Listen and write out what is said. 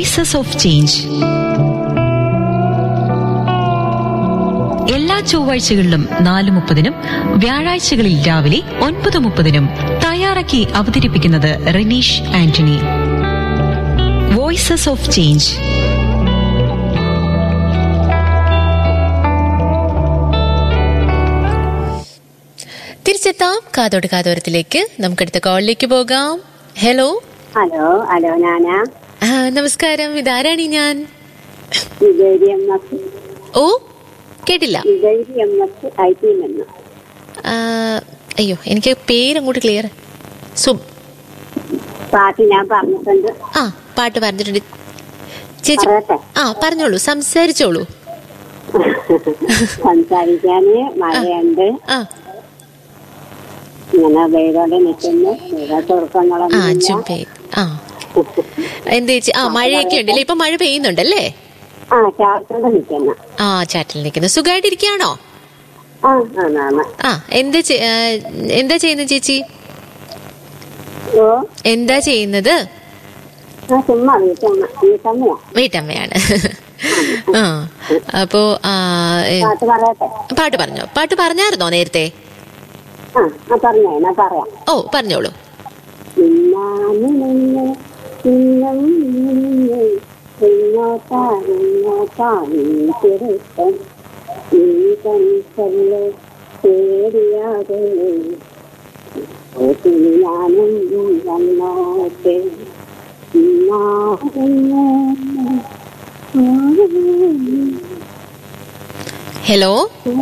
voices of change എല്ലാ ചൊവ്വാഴ്ചകളിലും നാല് മുപ്പതിനും വ്യാഴാഴ്ചകളിൽ രാവിലെ ഒൻപത് മുപ്പതിനും തയ്യാറാക്കി അവതരിപ്പിക്കുന്നത് Raneesh Antony voices of change തിരിച്ചെത്താം കാതോട് കാതോരത്തിലേക്ക് നമുക്കടുത്ത കോളിലേക്ക് പോകാം ഹലോ ഹലോ ഹലോ ഞാനാ ആ, നമസ്കാരം ഇതാരാണ് ഞാൻ വിജയരി എം എസ് ഓ കേട്ടില്ല വിജയരി എം എസ് ഐ ടി നിന്ന് ആ, അയ്യോ എനിക്ക് പേരങ്ങോട്ട് ക്ലിയർ സു പാട്ട് ഞാൻ പറഞ്ഞിട്ടുണ്ട് ആ പാട്ട് പറഞ്ഞിട്ടുണ്ട് ചേച്ചി പറയട്ടെ ആ പറഞ്ഞോളൂ സംസാരിച്ചോളൂ സംസാരിക്കാന് മഴയുണ്ട് ആ ഇങ്ങനെ വെയിലോടെ നിൽക്കുന്നു വെയില ആ തുറക്കങ്ങളൊന്നും ജുംപേ ആ എന്താ ചേച്ചി ആ മഴയൊക്കെ ഉണ്ടല്ലേ ഇപ്പൊ മഴ പെയ്യുന്നുണ്ടല്ലേ ആ ചാർത്തോടെ നിൽക്കുന്നു ആ ചാറ്റിൽ നിൽക്കുന്നു സുഖമായിട്ടിരിക്കുകയാണോ ആ ആണാണ് ആ എന്താ ചെ- ആ, എന്താ ചെയ്യുന്നത് ചേച്ചി ഓ എന്താ ചെയ്യുന്നത് ആ ചുമ്മാ വീട്ടമ്മ വീട്ടമ്മയാ വീട്ടമ്മയാണ് ആ അപ്പോ ആ, ഏ, പാട്ട് പറയട്ടെ പാട്ട് പറഞ്ഞോ പാട്ട് പറഞ്ഞായിരുന്നോ നേരത്തെ ആ ആ പറഞ്ഞേ ഞാൻ പറയാം ഓ പറഞ്ഞോളൂ ഇന്നാണ് നിന്ന് ഇന്നും നിന്ന് ഇങ്ങോട്ടാണിങ്ങോട്ടാണ് തിരുത്തം നീ കണിച്ചല്ലോ പേടിയാതെ ഓട്ടിന് ഞാനും വന്നോട്ടെ ഇന്നാണ് ഹലോ